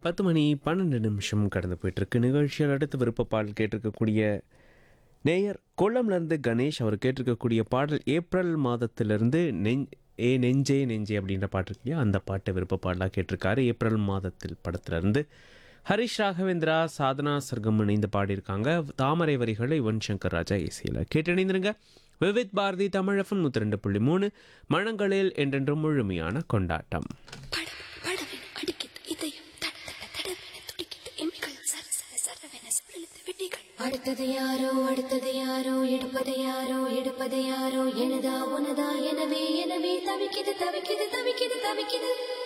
பத்து மணி பன்னெண்டு நிமிஷம் கடந்து போயிட்டுருக்கு நிகழ்ச்சியில் அடுத்து விருப்ப பாடல் கேட்டிருக்கக்கூடிய நேயர் கொல்லம்லேருந்து கணேஷ் அவர் கேட்டிருக்கக்கூடிய பாடல் ஏப்ரல் மாதத்திலிருந்து நெஞ் ஏ நெஞ்சே நெஞ்சே அப்படின்ற பாட்டு இருக்கு இல்லையா அந்த பாட்டை விருப்ப பாடலாக கேட்டிருக்காரு ஏப்ரல் மாதத்தில் படத்திலிருந்து ஹரிஷ் ராகவேந்திரா சாதனா சர்க்கம் இணைந்து பாடியிருக்காங்க தாமரை வரிகளை யுவன் சங்கர் ராஜா இசையில் கேட்டு இணைந்திருங்க விவித் பாரதி தமிழகம் நூற்றி ரெண்டு புள்ளி மூணு மழங்களில் என்றென்றும் முழுமையான கொண்டாட்டம் படம் படவென அடிக்கிது இதயம் தட தட தடவென துடிக்கிது எம்கள் சர சர சரவென சுழலுது வெடிகள் அடுத்தது யாரோ அடுத்தது யாரோ எடுப்பது யாரோ எடுப்பது யாரோ எனதா உனதா எனவே எனவே தவிக்கிது தவிக்கிது தவிக்கிது தவிக்கிது